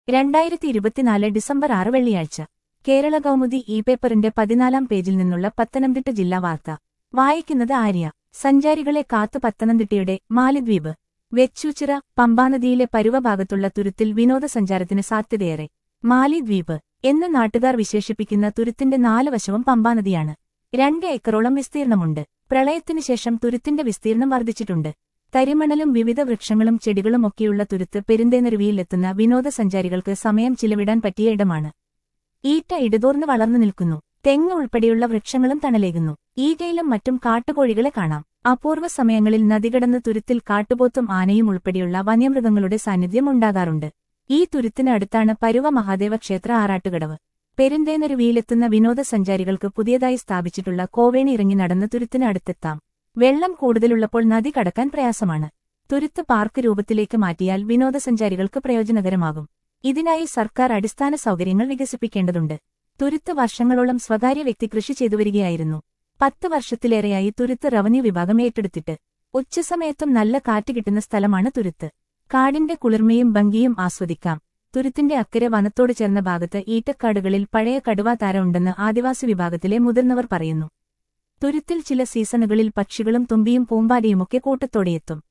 രണ്ടായിരത്തി ഇരുപത്തിനാല് ഡിസംബർ ആറ് വെള്ളിയാഴ്ച കേരള കൗമുദി ഇ പേപ്പറിന്റെ പതിനാലാം പേജിൽ നിന്നുള്ള പത്തനംതിട്ട ജില്ലാ വാർത്ത വായിക്കുന്നത് ആര്യ സഞ്ചാരികളെ കാത്തു പത്തനംതിട്ടയുടെ മാലിദ്വീപ് വെച്ചൂച്ചിറ പമ്പാനദിയിലെ പരുവഭാഗത്തുള്ള തുരുത്തിൽ വിനോദസഞ്ചാരത്തിന് സാധ്യതയേറെ മാലിദ്വീപ് എന്ന് നാട്ടുകാർ വിശേഷിപ്പിക്കുന്ന തുരുത്തിന്റെ നാല് വശവും പമ്പാനദിയാണ് രണ്ട് ഏക്കറോളം വിസ്തീർണമുണ്ട് പ്രളയത്തിനു ശേഷം തുരുത്തിന്റെ വിസ്തീർണം വർദ്ധിച്ചിട്ടുണ്ട് തരിമണലും വിവിധ വൃക്ഷങ്ങളും ചെടികളും ഒക്കെയുള്ള തുരുത്ത് പെരുന്തേനരുവിയിലെത്തുന്ന വിനോദസഞ്ചാരികൾക്ക് സമയം ചിലവിടാൻ പറ്റിയ ഇടമാണ് ഈറ്റ ഇടതോർന്ന് വളർന്നു നിൽക്കുന്നു തെങ്ങ് ഉൾപ്പെടെയുള്ള വൃക്ഷങ്ങളും തണലേകുന്നു ഈകയിലും മറ്റും കാട്ടുകോഴികളെ കാണാം അപൂർവ സമയങ്ങളിൽ നദികടന്ന് തുരുത്തിൽ കാട്ടുപോത്തും ആനയും ഉൾപ്പെടെയുള്ള വന്യമൃഗങ്ങളുടെ സാന്നിധ്യം ഉണ്ടാകാറുണ്ട് ഈ തുരുത്തിനടുത്താണ് പരുവ മഹാദേവ ക്ഷേത്ര ആറാട്ടുകടവ് പെരുന്തേനരുവിയിലെത്തുന്ന വിനോദസഞ്ചാരികൾക്ക് പുതിയതായി സ്ഥാപിച്ചിട്ടുള്ള കോവേണി ഇറങ്ങി നടന്ന് തുരുത്തിന് അടുത്തെത്താം വെള്ളം കൂടുതലുള്ളപ്പോൾ നദി കടക്കാൻ പ്രയാസമാണ് തുരുത്ത് പാർക്ക് രൂപത്തിലേക്ക് മാറ്റിയാൽ വിനോദസഞ്ചാരികൾക്ക് പ്രയോജനകരമാകും ഇതിനായി സർക്കാർ അടിസ്ഥാന സൗകര്യങ്ങൾ വികസിപ്പിക്കേണ്ടതുണ്ട് തുരുത്ത് വർഷങ്ങളോളം സ്വകാര്യ വ്യക്തി കൃഷി ചെയ്തുവരികയായിരുന്നു പത്ത് വർഷത്തിലേറെയായി തുരുത്ത് റവന്യൂ വിഭാഗം ഏറ്റെടുത്തിട്ട് ഉച്ചസമയത്തും നല്ല കാറ്റ് കിട്ടുന്ന സ്ഥലമാണ് തുരുത്ത് കാടിന്റെ കുളിർമയും ഭംഗിയും ആസ്വദിക്കാം തുരുത്തിന്റെ അക്കരെ വനത്തോട് ചേർന്ന ഭാഗത്ത് ഈറ്റക്കാടുകളിൽ പഴയ കടുവാതാര ഉണ്ടെന്ന് ആദിവാസി വിഭാഗത്തിലെ മുതിർന്നവർ പറയുന്നു തുരുത്തിൽ ചില സീസണുകളിൽ പക്ഷികളും തുമ്പിയും പൂമ്പാരയുമൊക്കെ കൂട്ടത്തോടെയെത്തും